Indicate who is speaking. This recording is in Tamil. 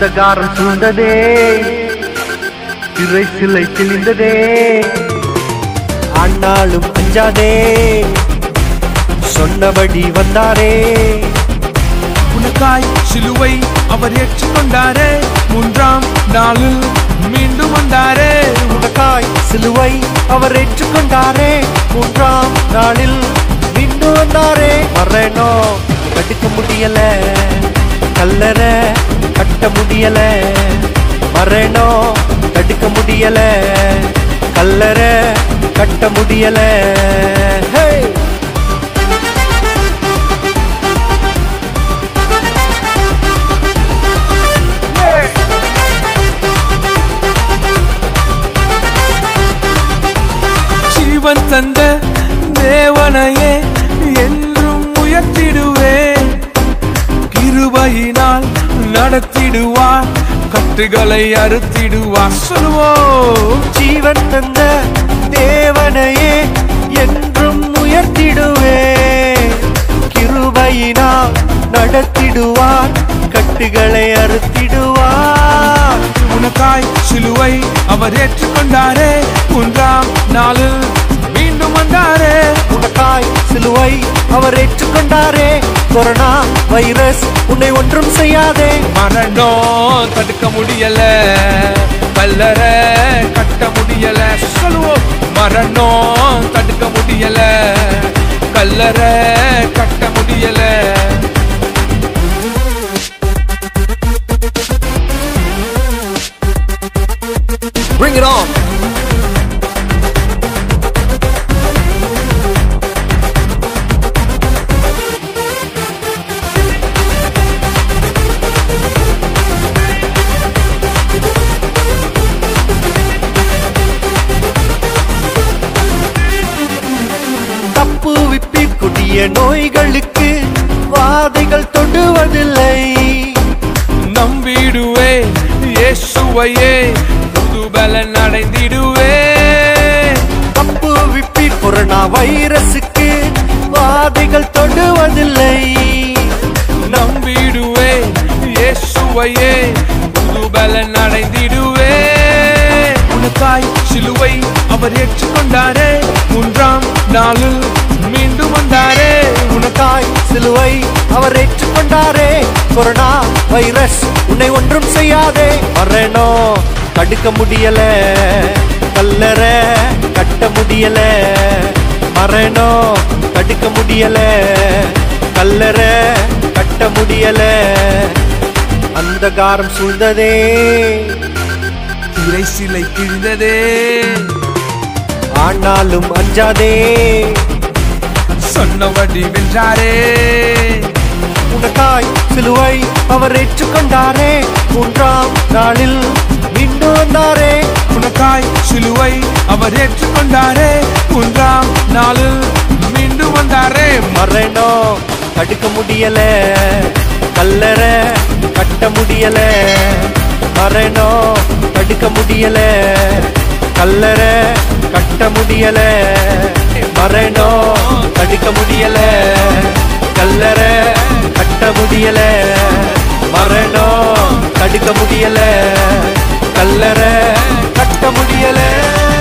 Speaker 1: அந்தகாரம் சூழ்ந்ததே திரை சிலை தெளிந்ததே ஆனாலும் அஞ்சாதே சொன்னபடி வந்தாரே
Speaker 2: உனக்காய் சிலுவை அவர் ஏற்றுக்கொண்டாரே மூன்றாம் நாளில் மீண்டும் வந்தாரே
Speaker 1: உனக்காய் சிலுவை அவர் ஏற்றுக்கொண்டாரே மூன்றாம் நாளில் மீண்டும் வந்தாரே மரணோ கட்டுக்க முடியல கல்லற கட்ட முடியல மரணோ தடுக்க முடியல கல்லற கட்ட முடியல ஹே
Speaker 2: ஜீவன் தந்த தேவனையே என்றும் உயர்த்திடுவேன் கிருபையினால் நடத்திடுவார் கட்டுகளை அறுத்திடுவார் சொல்லுவோம்
Speaker 1: ஜீவன் தந்த தேவனையே என்றும் உயர்த்திடுவே கிருபையினால் நடத்திடுவார் கட்டுகளை அறுத்திடுவார்
Speaker 2: உனக்காய் சிலுவை அவர் ஏற்றுக்கொண்டாரே மூன்றாம் நாளில் மீண்டும் வந்தாரே
Speaker 1: உனக்காய் சிலுவை அவர் ஏற்றுக்கொண்டாரே கொரோனா வைரஸ் உன்னை ஒன்றும் செய்யாதே
Speaker 2: மரணம் தடுக்க முடியல கல்லற கட்ட முடியல சொல்லுவோம் மரணம் தடுக்க முடியல கல்லற கட்ட முடியல
Speaker 1: Bring it on! தப்பு விப்பி கொடிய நோய்களுக்கு வாதைகள் தொடுவதில்லை
Speaker 2: நம்பிடுவே இயேசுவையே புது பலன் அடைந்திடுவே
Speaker 1: தப்பு விப்பி கொரோனா வைரசுக்கு வாதைகள் தொடுவதில்லை
Speaker 2: நம்பிடுவே இயேசுவையே புது பலன் அடைந்திடுவே உனக்காய் சிலுவை அவர் ஏற்றுக்கொண்டாரே மூன்றாம் நாளில் மீண்டும் வந்தாரே
Speaker 1: உனக்காய் சிலுவை அவர் ஏற்றுக்கொண்டாரே கொரோனா வைரஸ் உன்னை ஒன்றும் செய்யாதே மரணோ தடுக்க முடியல கல்லற கட்ட முடியல மரணோ தடுக்க முடியல கல்லற கட்ட முடியல அந்தகாரம் சூழ்ந்ததே
Speaker 2: திரை சிலை கிழிந்ததே
Speaker 1: ஆனாலும் அஞ்சாதே
Speaker 2: சொன்னபடி வென்றாரே
Speaker 1: உனக்காய் சிலுவை அவர் ஏற்றுக்கொண்டாரே மூன்றாம் நாளில் மீண்டும் வந்தாரே
Speaker 2: உனக்காய் சிலுவை அவர் ஏற்றுக்கொண்டாரே மூன்றாம் நாளில் மீண்டும் வந்தாரே
Speaker 1: மரணோ தடுக்க முடியல கல்லற கட்ட முடியல மரணோ தடுக்க முடியல கல்லற கட்ட முடியல மரணோ தடுக்க முடியல கல்லற கட்ட முடியல மரணோ தடுக்க முடியல கல்லற கட்ட முடியல